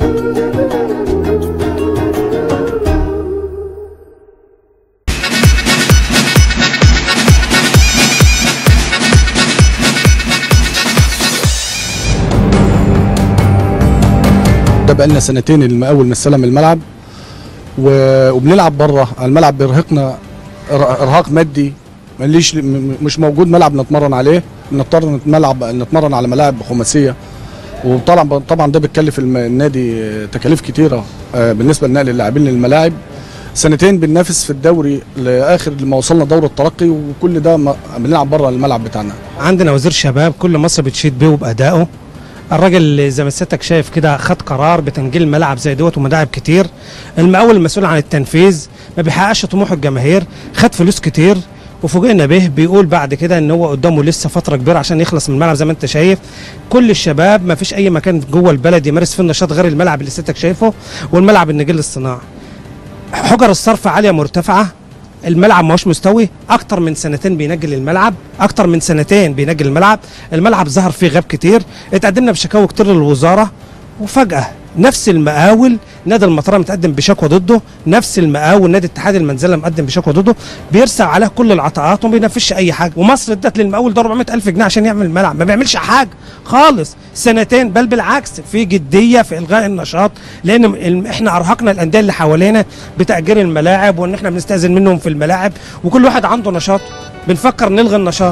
ده بقالنا سنتين المقاول مستلم الملعب و- وبنلعب بره الملعب بيرهقنا إر- ارهاق مادي مليش م- م- مش موجود ملعب نتمرن عليه بنضطر نتملعب نتمرن على ملاعب خماسيه وطبعا طبعا ده بتكلف الم- النادي آه، تكاليف كتيره آه، بالنسبه لنقل اللاعبين للملاعب سنتين بننافس في الدوري لاخر ما وصلنا دور الترقي وكل ده ما- بنلعب بره الملعب بتاعنا عندنا وزير شباب كل مصر بتشيد بيه وبادائه الراجل زي ما سيادتك شايف كده خد قرار بتنجيل ملاعب زي دوت وملاعب كتير المقاول المسؤول عن التنفيذ ما بيحققش طموح الجماهير خد فلوس كتير وفوجئنا به بيقول بعد كده ان هو قدامه لسه فتره كبيره عشان يخلص من الملعب زي ما انت شايف كل الشباب ما فيش اي مكان جوه البلد يمارس فيه النشاط غير الملعب اللي سيادتك شايفه والملعب النجيل الصناعي حجر الصرف عاليه مرتفعه الملعب ما هوش مستوي اكتر من سنتين بينجل الملعب اكتر من سنتين بينجل الملعب الملعب ظهر فيه غاب كتير اتقدمنا بشكاوى كتير للوزاره وفجاه نفس المقاول نادي المطريه متقدم بشكوى ضده نفس المقاول نادي اتحاد المنزله مقدم بشكوى ضده بيرسع عليه كل العطاءات وما بينفذش اي حاجه ومصر ادت للمقاول ده 400000 جنيه عشان يعمل الملعب ما بيعملش حاجه خالص سنتين بل بالعكس في جديه في الغاء النشاط لان ال- احنا ارهقنا الانديه اللي حوالينا بتاجير الملاعب وان احنا بنستاذن منهم في الملاعب وكل واحد عنده نشاط بنفكر نلغي النشاط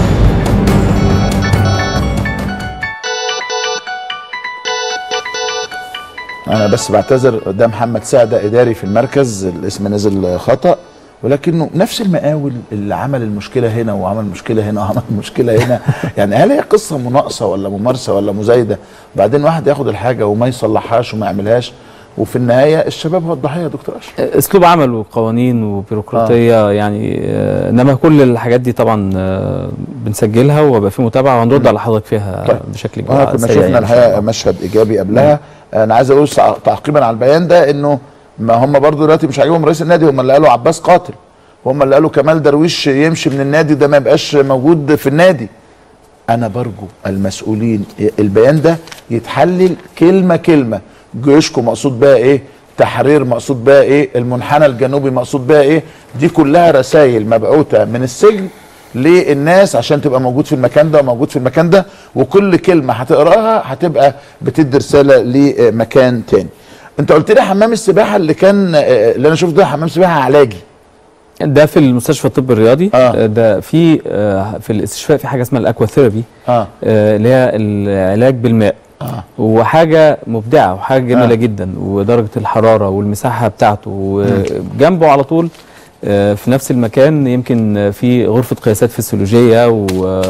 انا بس بعتذر ده محمد سعده اداري في المركز الاسم نزل خطا ولكنه نفس المقاول اللي عمل المشكله هنا وعمل مشكله هنا وعمل مشكله هنا يعني هل هي قصه مناقصه ولا ممارسه ولا مزايده بعدين واحد ياخد الحاجه وما يصلحهاش وما يعملهاش وفي النهايه الشباب هو الضحيه يا دكتور اشرف اسلوب عمل وقوانين وبيروقراطيه يعني آه، انما كل الحاجات دي طبعا آه، بنسجلها وبقى في متابعه وهنرد على حضرتك فيها طيب. بشكل كبير اه كنا سريع شفنا يعني إن شاء الحقيقه الله. مشهد ايجابي قبلها انا عايز اقول سع- تعقيبا على البيان ده انه ما هم برضو دلوقتي مش عاجبهم رئيس النادي هم اللي قالوا عباس قاتل هم اللي قالوا كمال درويش يمشي من النادي ده ما يبقاش موجود في النادي انا برجو المسؤولين البيان ده يتحلل كلمه كلمه جيشكم مقصود بها ايه تحرير مقصود بها ايه المنحنى الجنوبي مقصود بها ايه دي كلها رسائل مبعوثه من السجن للناس عشان تبقى موجود في المكان ده وموجود في المكان ده وكل كلمه هتقراها هتبقى بتدي رساله لمكان تاني انت قلت لي حمام السباحه اللي كان اللي انا شفته ده حمام سباحه علاجي ده في المستشفى الطبي الرياضي آه. آه. ده في آه، في الاستشفاء في حاجه اسمها الاكوا ثيرابي اه آه، اللي هي العلاج بالماء اه وحاجه مبدعه وحاجه جميله آه. آه. جدا ودرجه الحراره والمساحه بتاعته وجنبه على طول آه، في نفس المكان يمكن آه، في غرفه قياسات فسيولوجيه و-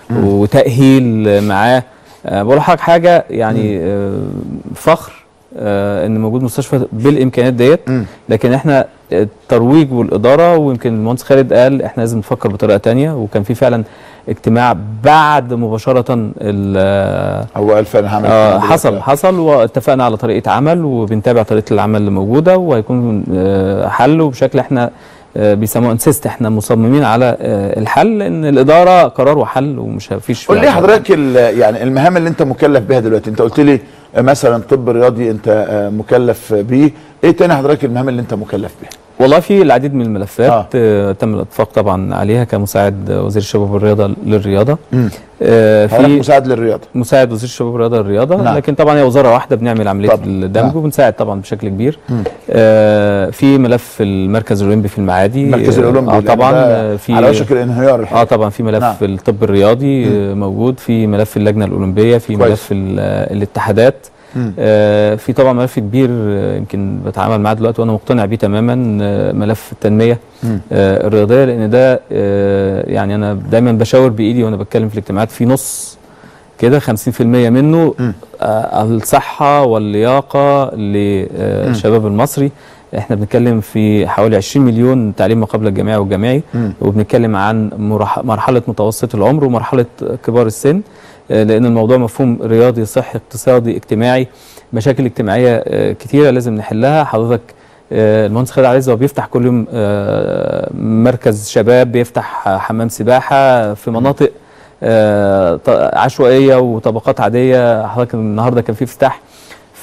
وتاهيل معاه آه، بقول لحضرتك حاجه يعني آه، فخر آه، ان موجود مستشفى بالامكانيات ديت مم. لكن احنا الترويج والاداره ويمكن المهندس خالد قال احنا لازم نفكر بطريقه تانية وكان في فعلا اجتماع بعد مباشره ال- هو قال فعلا هعمل آه كده حصل دلوقتي. حصل واتفقنا على طريقه عمل وبنتابع طريقه العمل اللي موجوده وهيكون آه حل وبشكل احنا آه بيسموه انسيست احنا مصممين على آه الحل لان الاداره قرار وحل ومش فيش قول لي حضرتك ال- يعني المهام اللي انت مكلف بيها دلوقتي انت قلت لي مثلا طب رياضي انت آه، مكلف بيه ايه تاني حضرتك المهام اللي انت مكلف بيها والله في العديد من الملفات آه. آه. تم الاتفاق طبعا عليها كمساعد وزير الشباب والرياضه للرياضه مم. آه حضرتك في مساعد للرياضه مساعد وزير الشباب والرياضه للرياضه نعم. نعم. لكن طبعا هي وزاره واحده بنعمل عمليه طبعاً. الدمج نعم. وبنساعد طبعا بشكل كبير مم. آه في ملف المركز الاولمبي في المعادي المركز الاولمبي اه لأن طبعا ده آه، في على وشك الانهيار اه الحقيقه طبعا في ملف نعم. نعم. الطب الرياضي آه، موجود في ملف اللجنه الاولمبيه في كويس. ملف ال- آه، الاتحادات مم. آه في طبعا ملف كبير آه، يمكن بتعامل معاه دلوقتي وانا مقتنع بيه تماما آه ملف التنميه مم. آه الرياضيه لان ده آه يعني انا دايما بشاور بايدي وانا بتكلم في الاجتماعات في نص كده 50% منه مم. آه الصحه واللياقه للشباب المصري احنا بنتكلم في حوالي 20 مليون تعليم ما قبل الجامعي والجامعي مم. وبنتكلم عن مرح- مرحله متوسط العمر ومرحله كبار السن آه، لان الموضوع مفهوم رياضي صحي اقتصادي اجتماعي مشاكل اجتماعيه آه، كتيره لازم نحلها حضرتك آه، المهندس خالد عايز هو بيفتح كل يوم آه، مركز شباب بيفتح حمام سباحه في مناطق آه، ط- عشوائيه وطبقات عاديه حضرتك النهارده كان في افتتاح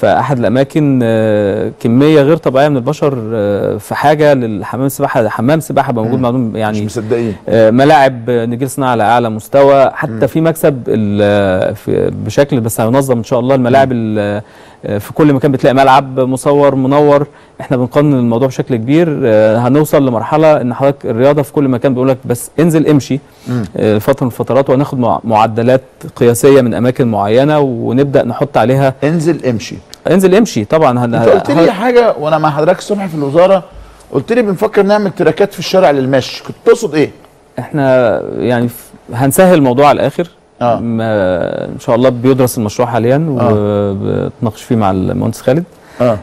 فاحد الاماكن آه، كميه غير طبيعيه من البشر آه، في حاجه للحمام السباحه حمام سباحه بقى موجود مم. معلوم مش يعني مصدقين آه، ملاعب آه، نجيل صناعه على اعلى مستوى حتى في مكسب ال- في- بشكل بس هينظم ان شاء الله الملاعب ال- آه، في كل مكان بتلاقي ملعب مصور منور احنا بنقنن الموضوع بشكل كبير آه، هنوصل لمرحله ان حضرتك الرياضه في كل مكان بيقول لك بس انزل امشي مم. آه، فتره من الفترات وهناخد مع- معدلات قياسيه من اماكن معينه ونبدا نحط عليها انزل امشي انزل امشي طبعا هن- انت قلت لي حضرتك- حاجه وانا مع حضرتك الصبح في الوزاره قلت لي بنفكر نعمل تراكات في الشارع للمشي كنت تقصد ايه احنا يعني ف- هنسهل الموضوع على الاخر اه ما ان شاء الله بيدرس المشروع حاليا آه. وبتناقش فيه مع المهندس خالد اه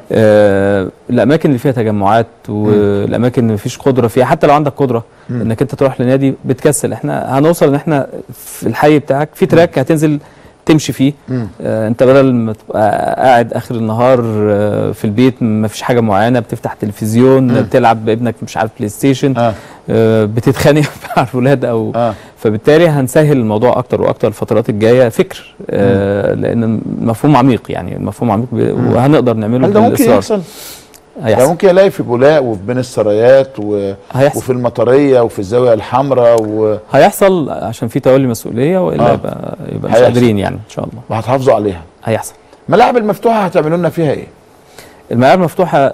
آه الاماكن اللي فيها تجمعات والاماكن اللي مفيش قدره فيها حتى لو عندك قدره مم. انك انت تروح لنادي بتكسل احنا هنوصل ان احنا في الحي بتاعك في تراك هتنزل تمشي فيه مم. آه انت بدل ما تبقى قاعد اخر النهار آه في البيت مفيش حاجه معينه بتفتح تلفزيون مم. بتلعب بابنك مش عارف بلاي ستيشن اه آه بتتخانق مع الولاد او اه فبالتالي هنسهل الموضوع اكتر واكتر الفترات الجايه فكر آه لان مفهوم عميق يعني مفهوم عميق ب- وهنقدر نعمله هل ده ممكن بالإصرار. يحصل؟ ده هيحصل ممكن الاقي في بولاق وفي بين السرايات و... هيحصل وفي المطريه وفي الزاويه الحمراء و... هيحصل عشان في تولي مسؤوليه والا آه. يبقى يبقى مش هيحصل. قادرين يعني ان شاء الله وهتحافظوا عليها هيحصل الملاعب المفتوحه هتعملوا لنا فيها ايه؟ الملاعب المفتوحه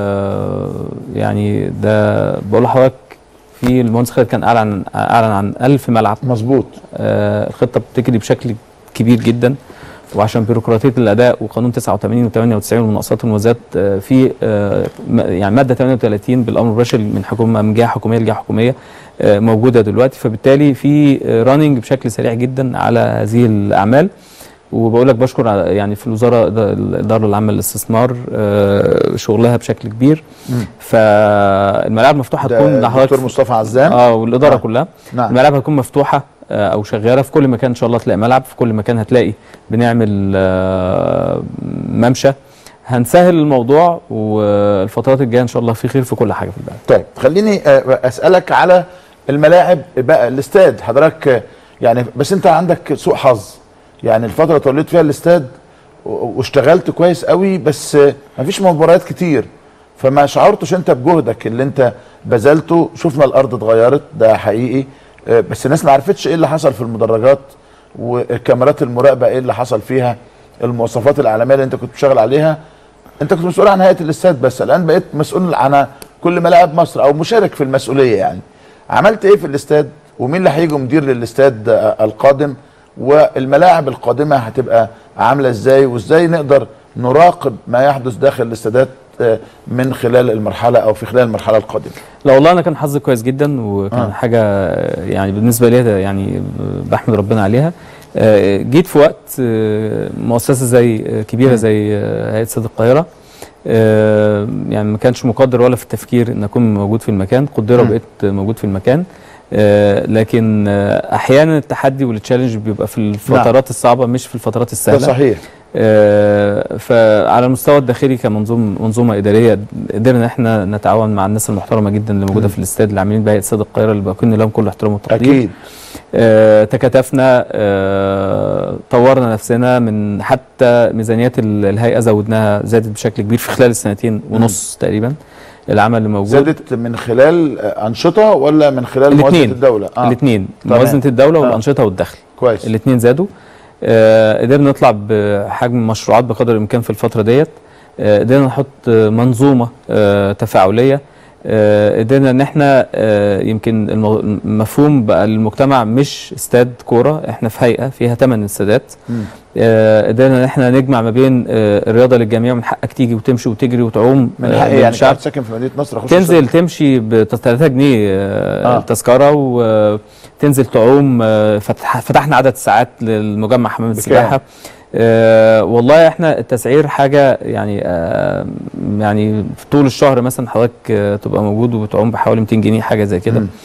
آه يعني ده بقول لحضرتك في المهندس خالد كان اعلن عن اعلن عن 1000 ملعب مظبوط آه الخطه بتجري بشكل كبير جدا وعشان بيروقراطيه الاداء وقانون 89 و98 والمناقصات والموازات آه في آه م- يعني ماده 38 بالامر المباشر من حكومه من جهه حكوميه لجهه حكوميه آه موجوده دلوقتي فبالتالي في راننج بشكل سريع جدا على هذه الاعمال وبقول لك بشكر على- يعني في الوزاره الإد- الاداره العامه للاستثمار آه شغلها بشكل كبير مم. فالملاعب المفتوحه ده تكون الدكتور لحضرتك مصطفى عزام اه والاداره آه. كلها نعم الملاعب هتكون مفتوحه آه، او شغاله في كل مكان ان شاء الله تلاقي ملعب في كل مكان هتلاقي بنعمل آه، ممشى هنسهل الموضوع والفترات الجايه ان شاء الله في خير في كل حاجه في البلد طيب خليني آه، اسالك على الملاعب بقى الاستاد حضرتك آه، يعني بس انت عندك سوء حظ يعني الفتره اللي توليت فيها الاستاد و- واشتغلت كويس قوي بس آه، مفيش مباريات كتير فما شعرتش انت بجهدك اللي انت بذلته شفنا الارض اتغيرت ده حقيقي آه، بس الناس ما عرفتش ايه اللي حصل في المدرجات وكاميرات المراقبه ايه اللي حصل فيها المواصفات الاعلاميه اللي انت كنت بتشتغل عليها انت كنت مسؤول عن هيئه الاستاد بس الان بقيت مسؤول عن كل ملاعب مصر او مشارك في المسؤوليه يعني عملت ايه في الاستاد ومين اللي هيجي مدير للاستاد آه، القادم والملاعب القادمه هتبقى عامله ازاي وازاي نقدر نراقب ما يحدث داخل الاستادات آه، من خلال المرحله او في خلال المرحله القادمه لا والله انا كان حظي كويس جدا وكان آه. آه. حاجه آه، يعني بالنسبه لي ده يعني آه، بحمد ربنا عليها آه، جيت في وقت آه، مؤسسه زي آه، كبيره مم. زي آه، هيئه استاد القاهره آه، يعني ما كانش مقدر ولا في التفكير ان اكون موجود في المكان قدره مم. وبقيت موجود في المكان آه، لكن آه، احيانا التحدي والتشالنج بيبقى في الفترات الصعبه مش في الفترات ده السهله صحيح آه، فعلى المستوى الداخلي كمنظومه منظومه اداريه قدرنا احنا نتعاون مع الناس المحترمه جدا اللي موجوده مم. في الاستاد اللي عاملين بهيئه استاد القاهره اللي بكن لهم كل احترام وتقدير اكيد آه، تكاتفنا آه، طورنا نفسنا من حتى ميزانيات ال- الهيئه زودناها زادت بشكل كبير في خلال السنتين ونص تقريبا العمل اللي موجود زادت من خلال آه، انشطه ولا من خلال موازنه الاتنين. الدوله اه الاثنين تمام. موازنه الدوله آه. والانشطه والدخل كويس الاثنين زادوا آه قدرنا نطلع بحجم مشروعات بقدر الامكان في الفتره ديت آه قدرنا نحط آه، منظومه آه تفاعليه آه قدرنا ان احنا آه يمكن المو- المفهوم بقى للمجتمع مش استاد كوره احنا في هيئه فيها ثمان استادات مم. آه قدرنا ان احنا نجمع ما بين آه الرياضه للجميع من حقك تيجي وتمشي وتجري وتعوم من آه، حقي يعني للشعب. كنت ساكن في مدينه نصر اخش تنزل تمشي ب 3 جنيه آه. آه. التذكره وتنزل تعوم آه، فتح فتحنا عدد ساعات للمجمع حمام بكام؟ السباحه آه والله احنا التسعير حاجه يعني آه يعني في طول الشهر مثلا حضرتك آه تبقى موجود وبتعوم بحوالي 200 جنيه حاجه زي كده مم.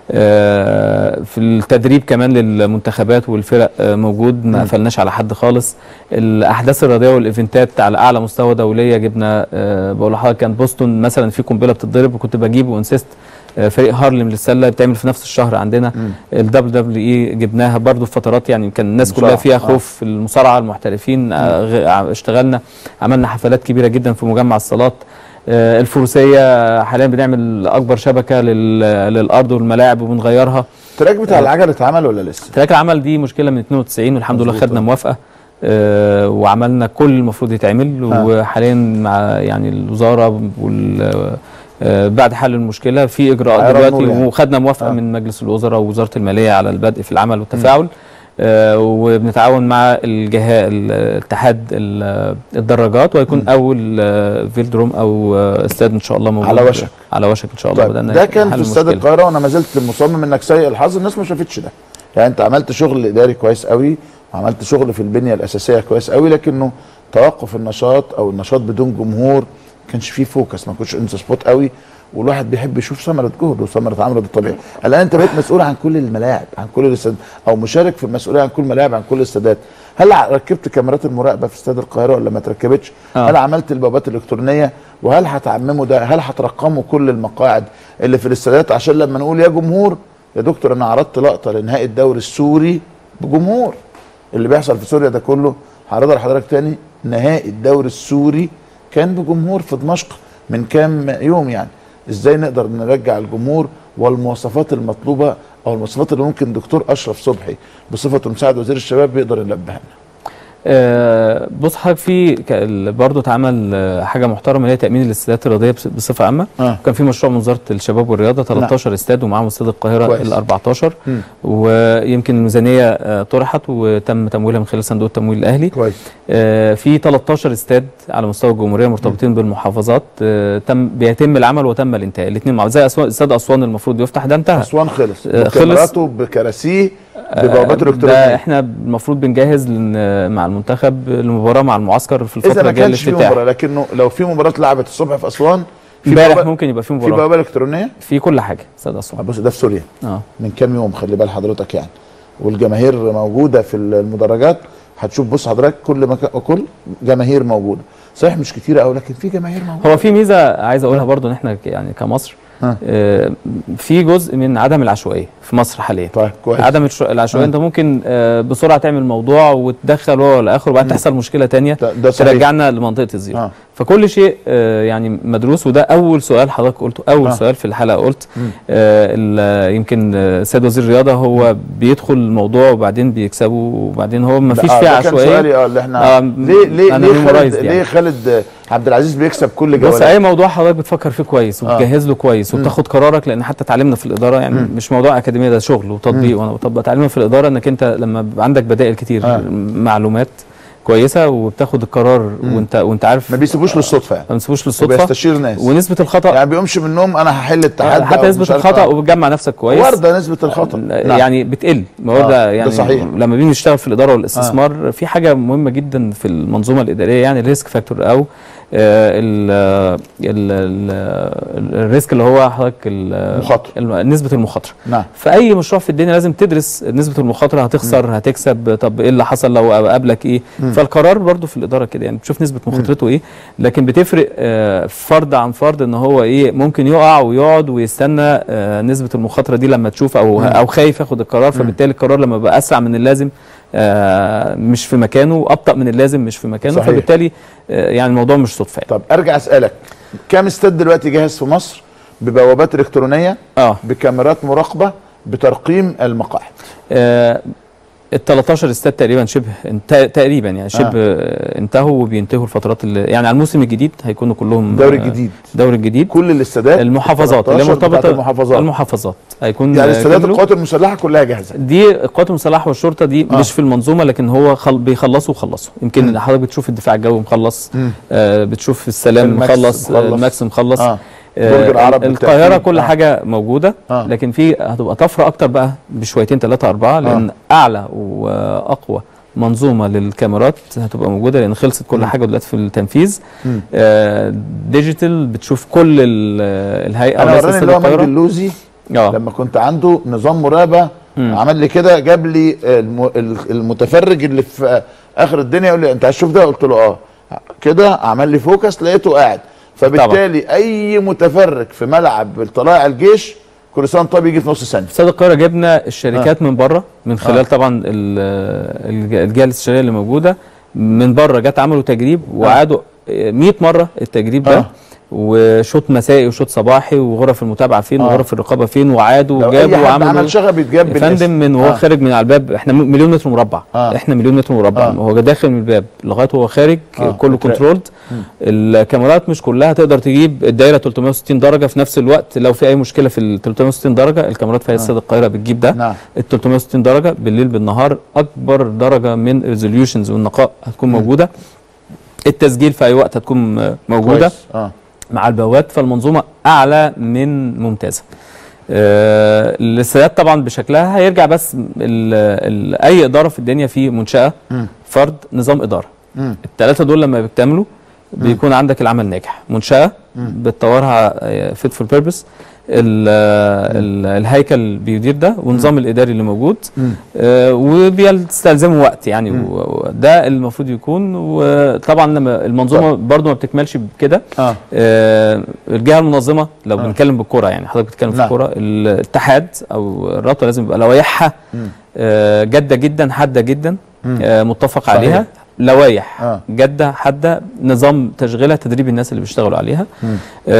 آه في التدريب كمان للمنتخبات والفرق آه موجود مم. ما قفلناش على حد خالص الاحداث الرياضيه والايفنتات على اعلى مستوى دوليه جبنا آه بقول لحضرتك كان بوسطن مثلا في قنبله بتتضرب وكنت بجيب وانسست آه، فريق هارلم للسله بتعمل في نفس الشهر عندنا الدبليو دبليو اي جبناها برضو في فترات يعني كان الناس كلها مصارعة، فيها آه. خوف في المصارعه المحترفين آه، غ- ع- اشتغلنا عملنا حفلات كبيره جدا في مجمع الصالات آه، الفروسيه حاليا بنعمل اكبر شبكه لل- للارض والملاعب وبنغيرها التراك بتاع العجل اتعمل ولا لسه؟ تراك العمل دي مشكله من 92 والحمد لله مظبوط. خدنا موافقه آه، وعملنا كل المفروض يتعمل آه. وحاليا مع يعني الوزاره وال آه، بعد حل المشكله في اجراءات عيار دلوقتي النور يعني. وخدنا موافقه آه. من مجلس الوزراء ووزاره الماليه على البدء في العمل والتفاعل آه، وبنتعاون مع الجهاز الاتحاد ال- الدراجات وهيكون اول آه، فيلدروم او آه، استاد ان شاء الله موجود على وشك. على وشك ان شاء الله طيب بدأنا ده كان نحل في استاد المشكلة. القاهره وانا ما زلت مصمم انك سيء الحظ الناس ما شافتش ده يعني انت عملت شغل اداري كويس قوي وعملت شغل في البنيه الاساسيه كويس قوي لكنه توقف النشاط او النشاط بدون جمهور ما كانش فيه فوكس ما كنتش انت سبوت قوي والواحد بيحب يشوف ثمره جهده وثمره عمله الطبيعي الان انت بقيت مسؤول عن كل الملاعب عن كل الاستاد او مشارك في المسؤوليه عن كل الملاعب عن كل الاستادات هل ركبت كاميرات المراقبه في استاد القاهره ولا ما تركبتش آه. هل عملت البوابات الالكترونيه وهل هتعمموا ده هل هترقموا كل المقاعد اللي في الاستادات عشان لما نقول يا جمهور يا دكتور انا عرضت لقطه لنهائي الدوري السوري بجمهور اللي بيحصل في سوريا ده كله هعرضها لحضرتك تاني نهائي الدوري السوري كان بجمهور في دمشق من كام يوم يعني ازاي نقدر نرجع الجمهور والمواصفات المطلوبه او المواصفات اللي ممكن دكتور اشرف صبحي بصفته مساعد وزير الشباب بيقدر يلبيها لنا آه، بص حضرتك في ك- ال- برضه اتعمل آه، حاجه محترمه اللي هي تامين الاستادات الرياضيه بص- بصفه عامه آه. كان في مشروع من وزاره الشباب والرياضه 13 استاد ومعاهم استاد القاهره كويس. ال 14 مم. ويمكن الميزانيه آه، طرحت وتم تمويلها من خلال صندوق التمويل الاهلي كويس آه، في 13 استاد على مستوى الجمهوريه مرتبطين بالمحافظات آه، تم بيتم العمل وتم الانتهاء الاثنين مع زي أسوان- استاد اسوان المفروض يفتح ده انتهى اسوان خلص آه، خلص. بكاميراته بكراسيه ببواباته ده الالكترونيه احنا المفروض بنجهز لن- مع المنتخب لمباراه مع المعسكر في الفتره اذا ما الجايه كانش في للافتتاح مباراه لكنه لو في مباراه اتلعبت الصبح في اسوان في امبارح بوابة- ممكن يبقى في في مباراه بوابه الكترونيه في كل حاجه استاد اسوان بص ده في سوريا اه من كام يوم خلي بال حضرتك يعني والجماهير موجوده في المدرجات هتشوف بص حضرتك كل مكان كل جماهير موجوده صحيح مش كتيره قوي لكن في جماهير موجوده هو في ميزه عايز اقولها برضو ان احنا ك- يعني كمصر ها. آه في جزء من عدم العشوائيه في مصر حاليا طيب كويس عدم الش- العشوائيه ها. انت ممكن آه بسرعه تعمل موضوع وتدخل هو الاخر وبعدين تحصل مشكله تانية ده, ده صحيح ترجعنا لمنطقه الزيرو آه. فكل شيء آه يعني مدروس وده اول سؤال حضرتك قلته اول آه. سؤال في الحلقه قلت مم. آه ال- يمكن آه، السيد وزير الرياضه هو بيدخل الموضوع وبعدين بيكسبه وبعدين هو ما فيش آه، فيه ده كان عشوائيه سؤالي اه اللي احنا آه، ليه ليه أنا ليه memorized خالد يعني. ليه خالد عبد العزيز بيكسب كل بص جولات اي موضوع حضرتك بتفكر فيه كويس آه. وبتجهز له كويس وبتاخد قرارك لان حتى اتعلمنا في الاداره يعني مم. مش موضوع اكاديميه ده شغل وتطبيق وانا بطبق اتعلمنا في الاداره انك انت لما بيبقى عندك بدائل كتير آه. معلومات كويسه وبتاخد القرار وانت وانت عارف ما بيسيبوش للصدفه يعني ما بتسيبوش للصدفه وبيستشير ناس ونسبه الخطا يعني بيقومش من النوم انا هحل التحدي حتى أو نسبه مش عارف الخطا آه. وبتجمع نفسك كويس وارده نسبه الخطا نعم. يعني بتقل ما هو آه، ده ده يعني صحيح. لما بنيجي نشتغل في الاداره والاستثمار في حاجه مهمه جدا في المنظومه الاداريه يعني الريسك فاكتور او آه، ال ال ال الريسك اللي هو حضرتك ال- مخاطرة. الم- نسبه المخاطره نعم في اي مشروع في الدنيا لازم تدرس نسبه المخاطره هتخسر هتكسب طب ايه اللي حصل لو قابلك ايه مم. فالقرار برضو في الاداره كده يعني بتشوف نسبه مخاطرته ايه لكن بتفرق آه، فرد عن فرد ان هو ايه ممكن يقع ويقعد ويستنى آه، نسبه المخاطره دي لما تشوف او مم. او خايف ياخد القرار فبالتالي القرار لما بقى اسرع من اللازم آه، مش في مكانه ابطا من اللازم مش في مكانه صحيح. فبالتالي آه، يعني الموضوع مش صدفه يعني. طب ارجع اسالك كام استاد دلوقتي جاهز في مصر ببوابات الكترونيه اه بكاميرات مراقبه بترقيم المقاعد ال 13 استاد تقريبا شبه انت تقريبا يعني شبه آه. انتهوا وبينتهوا الفترات اللي يعني على الموسم الجديد هيكونوا كلهم الدوري آه، الجديد الدوري الجديد كل الاستادات المحافظات اللي 13 بتاعت مرتبطه المحافظات المحافظات هيكون يعني آه، استادات كملوا. القوات المسلحه كلها جاهزه دي القوات المسلحه والشرطه دي آه. آه. مش في المنظومه لكن هو خل... بيخلصوا وخلصوا يمكن مم. حضرتك بتشوف الدفاع الجوي مخلص مم. آه بتشوف السلام الماكس مخلص آه، مخلص. الماكس مخلص اه آه، برج العرب القاهره بالتأكيد. كل آه. حاجه موجوده آه. لكن في هتبقى طفره اكتر بقى بشويتين ثلاثه اربعه لان اعلى واقوى منظومه للكاميرات هتبقى موجوده لان خلصت كل مم. حاجه دلوقتي في التنفيذ مم. آه ديجيتال بتشوف كل ال- الهيئه انا وليس وراني استاد اللي هو مجدي القاهره اللوزي اه لما كنت عنده نظام مراقبه مم. عمل لي كده جاب لي الم- ال- المتفرج اللي في اخر الدنيا يقول لي انت هتشوف ده قلت له اه كده عمل لي فوكس لقيته قاعد فبالتالي اي متفرج في ملعب طلائع الجيش كل سنه وأنت طيب يجي في نص ثانيه استاد القاهره جبنا الشركات من بره من خلال طبعا ال- الج- الجهه الاستشاريه اللي موجوده من بره جت عملوا تجريب وعادوا 100 مره التجريب ده آه. وشوط مسائي وشوط صباحي وغرف المتابعه فين آه. وغرف الرقابه فين وعادوا لو اي وجابوا حد وعملوا عمل شغب يتجاب يا بالاسم. فندم من وهو آه. خارج من على الباب احنا م- مليون متر مربع آه. احنا مليون متر مربع آه. هو داخل من الباب لغايه وهو خارج آه. كله بتراقب. كنترولد الكاميرات مش كلها تقدر تجيب الدايره 360 درجه في نفس الوقت لو في اي مشكله في ال 360 درجه الكاميرات في استاد القاهره بتجيب ده نعم ال 360 درجه بالليل بالنهار اكبر درجه من الريزوليوشنز والنقاء هتكون موجوده التسجيل في اي وقت هتكون آه، موجوده كويس. اه مع البوابات فالمنظومه اعلى من ممتازه آه، الاستادات طبعا بشكلها هيرجع بس ال ال اي اداره في الدنيا في منشاه مم. فرد نظام اداره مم. الثلاثه دول لما بيكتملوا بيكون عندك العمل ناجح منشاه بتطورها فيت فور بيربس الهيكل بيدير ده والنظام الاداري اللي موجود مم. آه، وبيستلزموا وقت يعني و- وده المفروض يكون وطبعا لما المنظومه برضو ما بتكملش بكده اه آه، الجهه المنظمه لو بنتكلم بالكوره يعني حضرتك بتتكلم في نعم. الكوره الاتحاد او الرابطه لازم يبقى لوائحها مم. آه، جاده جدا حاده جدا مم. آه، متفق صحيح. عليها لوائح آه. جاده حاده نظام تشغيلها تدريب الناس اللي بيشتغلوا عليها مم.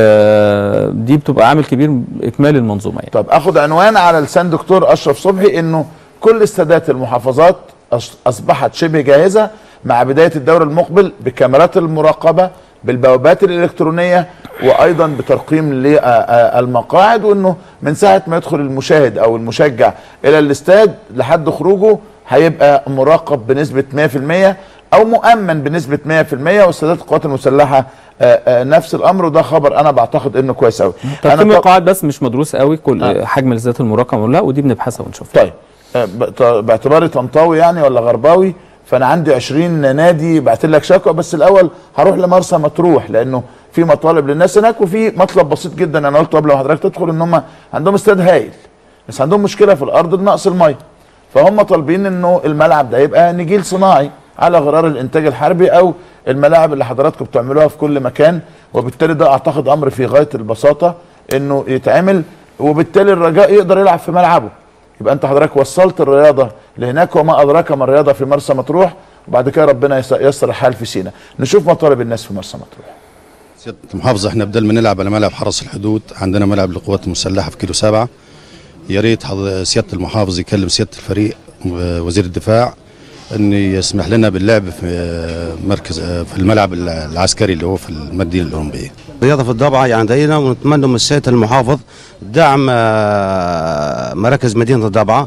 آه، دي بتبقى عامل كبير اكمال المنظومه يعني طب اخد عنوان على لسان دكتور اشرف صبحي انه كل استادات المحافظات أص- اصبحت شبه جاهزه مع بدايه الدور المقبل بكاميرات المراقبه بالبوابات الالكترونيه وايضا بترقيم للمقاعد وانه من ساعه ما يدخل المشاهد او المشجع الى الاستاد لحد خروجه هيبقى مراقب بنسبه 100% او مؤمن بنسبه 100% واستادات القوات المسلحه آه، آه، نفس الامر وده خبر انا بعتقد انه كويس قوي ترقيم القواعد بس مش مدروس قوي كل آه. حجم الذات المراقبه ولا لا ودي بنبحثها ونشوفها طيب آه، ب- باعتباري طنطاوي يعني ولا غرباوي فانا عندي 20 نادي بعت لك شكوى بس الاول هروح لمرسى مطروح لانه في مطالب للناس هناك وفي مطلب بسيط جدا انا قلته قبل ما حضرتك تدخل ان هم عندهم استاد هايل بس عندهم مشكله في الارض نقص الميه فهم طالبين انه الملعب ده يبقى نجيل صناعي على غرار الانتاج الحربي او الملاعب اللي حضراتكم بتعملوها في كل مكان وبالتالي ده اعتقد امر في غايه البساطه انه يتعمل وبالتالي الرجاء يقدر يلعب في ملعبه يبقى انت حضرتك وصلت الرياضه لهناك وما ادراك ما الرياضه في مرسى مطروح وبعد كده ربنا يس- ييسر الحال في سينا نشوف مطالب الناس في مرسى مطروح سيادة المحافظة احنا بدل ما نلعب على ملعب حرس الحدود عندنا ملعب للقوات المسلحة في كيلو سبعة يا ريت حض- سيادة المحافظ يكلم سيادة الفريق و- وزير الدفاع ان يسمح لنا باللعب في آه، مركز آه، في الملعب العسكري اللي هو في المدينة الأولمبية رياضة في الضبعة يعني دينا ونتمنى من السيد المحافظ دعم آه، مراكز مدينة الضبعة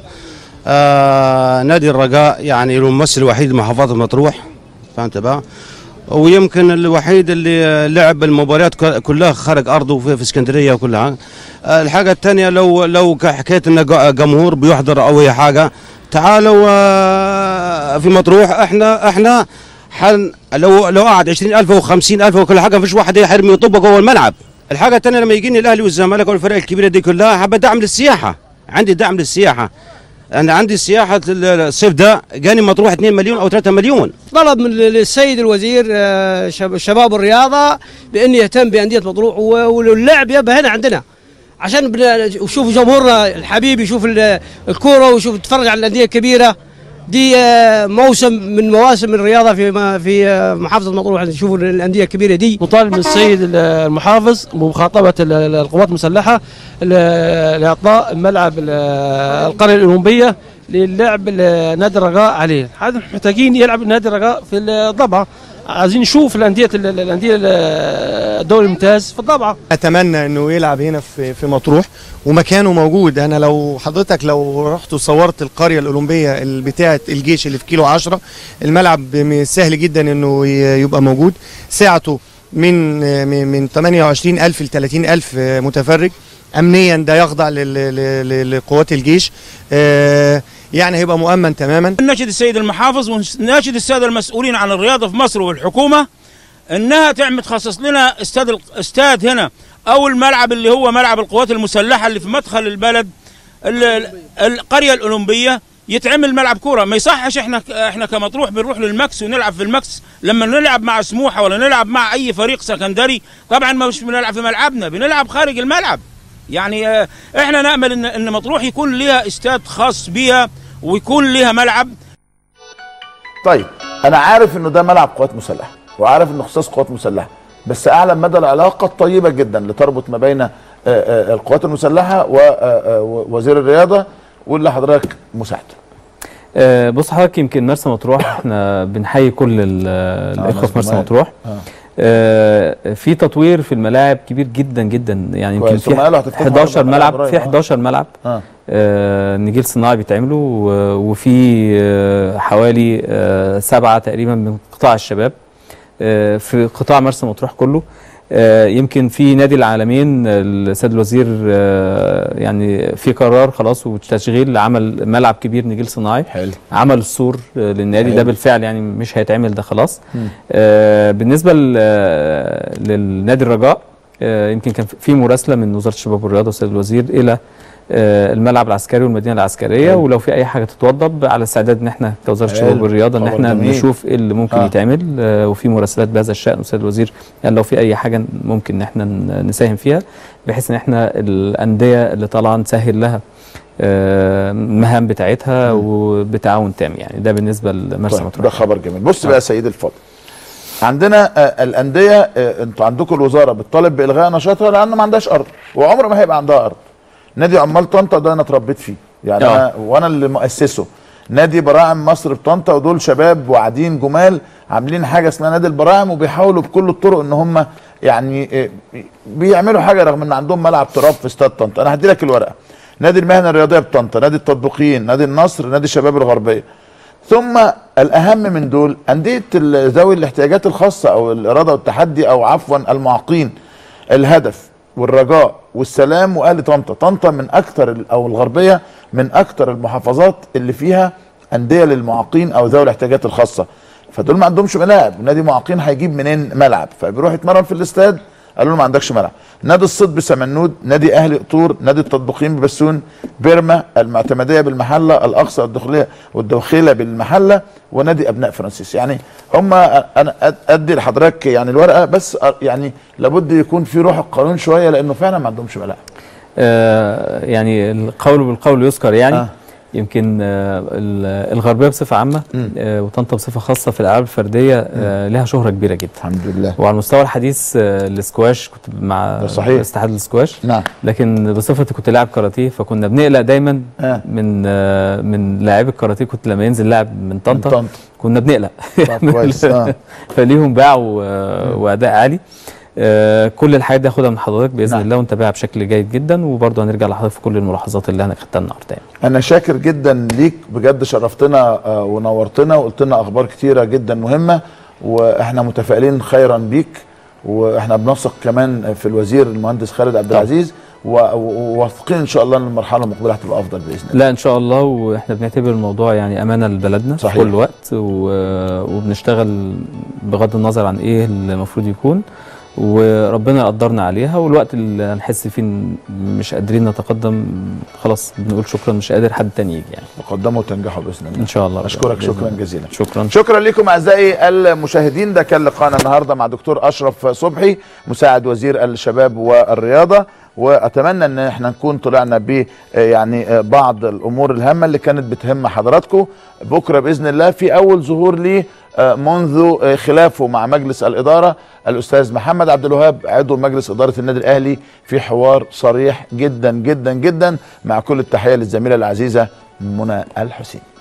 آه، نادي الرجاء يعني له الممثل الوحيد لمحافظة مطروح فهمت بقى ويمكن الوحيد اللي لعب المباريات ك- كلها خارج ارضه في, في اسكندريه وكلها آه، الحاجه الثانيه لو لو حكايه ان جا- جمهور بيحضر او اي حاجه تعالوا آه، في مطروح احنا احنا حن لو لو قعد 20000 او 50000 وكل حاجه مفيش واحد يحرم يطبق جوه الملعب الحاجه الثانيه لما يجيني الاهلي والزمالك والفرق الكبيره دي كلها حابه دعم للسياحه عندي دعم للسياحه انا عندي سياحه الصيف ده جاني مطروح 2 مليون او 3 مليون طلب من السيد الوزير آه، شب- الشباب والرياضه بان يهتم بانديه مطروح و- واللعب يبقى هنا عندنا عشان بن- وشوف جمهورنا الحبيب يشوف ال- الكوره ويشوف يتفرج على الانديه الكبيره دي آه، موسم من مواسم الرياضه في ما- في آه، محافظه مطروح نشوف الانديه الكبيره دي مطالب من السيد المحافظ بمخاطبة ال- ال- القوات المسلحة ل- لإعطاء ملعب ال- القرية الأولمبية للعب ال- نادي الرجاء عليه هذا محتاجين يلعب نادي الرجاء في الضبعة عايزين نشوف الأندية ال- ال- الأندية ال- الدوري الممتاز في الضبعة اتمنى انه يلعب هنا في في مطروح ومكانه موجود انا لو حضرتك لو رحت وصورت القريه الاولمبيه ال- بتاعه الجيش اللي في كيلو 10 الملعب م- سهل جدا انه ي- يبقى موجود سعته من من من 28000 ل 30000 متفرج امنيا ده يخضع لل- لل- لل- لقوات الجيش آه، يعني هيبقى مؤمن تماما ناشد السيد المحافظ وناشد الساده المسؤولين عن الرياضه في مصر والحكومه انها تعمل تخصص لنا استاد استاد هنا او الملعب اللي هو ملعب القوات المسلحه اللي في مدخل البلد ال- ال- القريه الاولمبيه يتعمل ملعب كوره ما يصحش احنا احنا كمطروح بنروح للماكس ونلعب في الماكس لما نلعب مع سموحه ولا نلعب مع اي فريق سكندري طبعا ما مش بنلعب في ملعبنا بنلعب خارج الملعب يعني آه، احنا نامل ان ان مطروح يكون ليها استاد خاص بيها ويكون ليها ملعب طيب انا عارف انه ده ملعب قوات مسلحه وعارف انه اختصاص قوات مسلحه بس اعلم مدى العلاقه الطيبه جدا اللي تربط ما بين آه، آه، القوات المسلحه ووزير الرياضه واللي حضرتك مساعده آه، بص حضرتك يمكن مرسى مطروح احنا بنحيي كل ال- الاخوه ناس في مرسى جمال. مطروح آه. آه، في تطوير في الملاعب كبير جدا جدا يعني يمكن كويس. في هم قالوا هتفتحوا 11 أربع ملاعب ملعب قريب. في آه. 11 ملعب اه آه، نجيل صناعي بيتعملوا و- وفي آه، حوالي آه، سبعة تقريبا من قطاع الشباب آه، في قطاع مرسى مطروح كله آه، يمكن في نادي العالمين السيد الوزير آه، يعني في قرار خلاص وتشغيل لعمل ملعب كبير نجيل صناعي حلو عمل السور آه، للنادي حلو. ده بالفعل يعني مش هيتعمل ده خلاص مم. آه، بالنسبه ل- آه، للنادي الرجاء آه، يمكن كان في مراسله من وزاره الشباب والرياضه والسيد الوزير الى آه، الملعب العسكري والمدينه العسكريه حلو. ولو في اي حاجه تتوضب على استعداد ان احنا كوزاره حلو. الشباب والرياضه ان خبر احنا جميل. نشوف ايه اللي ممكن آه. يتعمل آه، وفي مراسلات بهذا الشان والسيد الوزير يعني لو في اي حاجه ممكن ان احنا ن- نساهم فيها بحيث ان احنا الانديه اللي طالعه نسهل لها آه، المهام بتاعتها وبتعاون تام يعني ده بالنسبه لمرسى طيب، مطروح ده خبر جميل بص آه. بقى يا سيدي الفاضل عندنا آه، الانديه آه، انتوا عندكم الوزاره بتطالب بالغاء نشاطها لانه ما عندهاش ارض وعمر ما هيبقى عندها ارض نادي عمال طنطا ده انا اتربيت فيه يعني آه. انا وانا اللي مؤسسه نادي براعم مصر بطنطا ودول شباب وعادين جمال عاملين حاجه اسمها نادي البراعم وبيحاولوا بكل الطرق ان هم يعني آه، بيعملوا حاجه رغم ان عندهم ملعب تراب في استاد طنطا انا هدي لك الورقه نادي المهنه الرياضيه بطنطا نادي التطبيقيين نادي النصر نادي الشباب الغربيه ثم الاهم من دول انديه ال- ذوي الاحتياجات الخاصه او الاراده والتحدي او عفوا المعاقين الهدف والرجاء والسلام واهل طنطا طنطا من اكثر ال- او الغربيه من اكثر المحافظات اللي فيها انديه للمعاقين او ذوي الاحتياجات الخاصه فدول ما عندهمش ملاعب نادي معاقين هيجيب منين ملعب فبيروح يتمرن في الاستاد قالوا له ما عندكش ملعب نادي الصيد بسمنود نادي اهلي قطور نادي التطبيقيين ببسون بيرما المعتمديه بالمحله الاقصى الدخليه والدوخيله بالمحله ونادي ابناء فرانسيس يعني هم انا أد- ادي لحضرتك يعني الورقه بس أ- يعني لابد يكون في روح القانون شويه لانه فعلا ما عندهمش ملاعب آه، يعني القول بالقول يذكر يعني آه. آه. يمكن آه، ال- الغربيه بصفه عامه مم. آه، وطنطا بصفه خاصه في الالعاب الفرديه آه، لها شهره كبيره جدا الحمد لله وعلى المستوى الحديث آه، الاسكواش كنت مع ده صحيح. اتحاد الاسكواش نعم لكن بصفتي كنت لاعب كاراتيه فكنا بنقلق دايما آه. من آه، من لاعبي الكاراتيه كنت لما ينزل لاعب من طنطا طنطا كنا بنقلق طب كويس اه فليهم باع و- واداء عالي آه، كل الحاجات دي هاخدها من حضرتك باذن نعم. الله ونتابعها بشكل جيد جدا وبرضه هنرجع لحضرتك في كل الملاحظات اللي انا خدتها النهارده يعني. انا شاكر جدا ليك بجد شرفتنا آه، ونورتنا وقلت لنا اخبار كتيره جدا مهمه واحنا متفائلين خيرا بيك واحنا بنثق كمان في الوزير المهندس خالد عبد طبعا. العزيز و- و- وواثقين ان شاء الله ان المرحله المقبله هتبقى افضل باذن الله لا ان شاء الله واحنا بنعتبر الموضوع يعني امانه لبلدنا صحيح. في كل وقت و- وبنشتغل بغض النظر عن ايه اللي المفروض يكون وربنا يقدرنا عليها والوقت اللي هنحس فيه إن مش قادرين نتقدم خلاص بنقول شكرا مش قادر حد تاني يجي يعني تقدموا وتنجحوا باذن الله ان شاء الله اشكرك بإذن شكرا الله. جزيلا شكرا شكرا لكم اعزائي المشاهدين ده كان لقاءنا النهارده مع دكتور اشرف صبحي مساعد وزير الشباب والرياضه واتمنى ان احنا نكون طلعنا ب يعني آه، بعض الامور الهامه اللي كانت بتهم حضراتكم بكره باذن الله في اول ظهور لي آه، منذ آه، خلافه مع مجلس الاداره الاستاذ محمد عبد الوهاب عضو مجلس اداره النادي الاهلي في حوار صريح جدا جدا جدا مع كل التحيه للزميله العزيزه منى الحسين